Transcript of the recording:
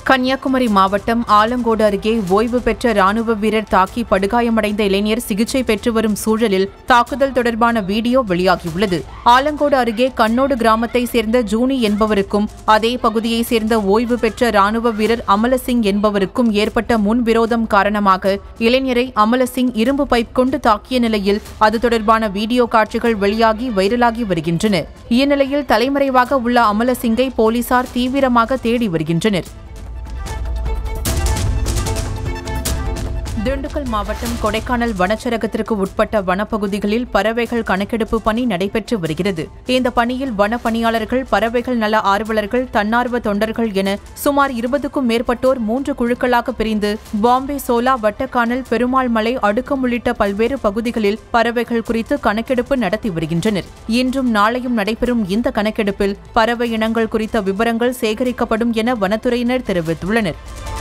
கன்னியாகுமரி மாவட்டம் ஆலங்கோடு அருகே ஓய்வு பெற்ற ராணுவ வீரர் தாக்கி படுகாயமடைந்த இளைஞர் சிகிச்சை பெற்று வரும் சூழலில் தாக்குதல் தொடர்பான வீடியோ வெளியாகியுள்ளது ஆலங்கோடு அருகே கண்ணோடு கிராமத்தை சேர்ந்த ஜூனி என்பவருக்கும் அதே பகுதியைச் சேர்ந்த ஓய்வு பெற்ற ராணுவ வீரர் அமலசிங் என்பவருக்கும் ஏற்பட்ட முன்விரோதம் காரணமாக இளைஞரை அமலசிங் இரும்பு பைப் கொண்டு தாக்கிய நிலையில் அது தொடர்பான வீடியோ காட்சிகள் வெளியாகி வைரலாகி வருகின்றன இந்நிலையில் தலைமறைவாக உள்ள அமலசிங்கை போலீசார் தீவிரமாக தேடி வருகின்றனர் திண்டுக்கல் மாவட்டம் கொடைக்கானல் வனச்சரகத்திற்கு உட்பட்ட வனப்பகுதிகளில் பறவைகள் கணக்கெடுப்பு பணி நடைபெற்று வருகிறது இந்த பணியில் வன பணியாளர்கள் பறவைகள் நல ஆர்வலர்கள் தன்னார்வ தொண்டர்கள் என சுமார் இருபதுக்கும் மேற்பட்டோர் மூன்று குழுக்களாக பிரிந்து பாம்பே சோலா வட்டக்கானல் பெருமாள் மலை அடுக்கம் உள்ளிட்ட பல்வேறு பகுதிகளில் பறவைகள் குறித்து கணக்கெடுப்பு நடத்தி வருகின்றனர் இன்றும் நாளையும் நடைபெறும் இந்த கணக்கெடுப்பில் பறவை இனங்கள் குறித்த விவரங்கள் சேகரிக்கப்படும் என வனத்துறையினர் தெரிவித்துள்ளனர்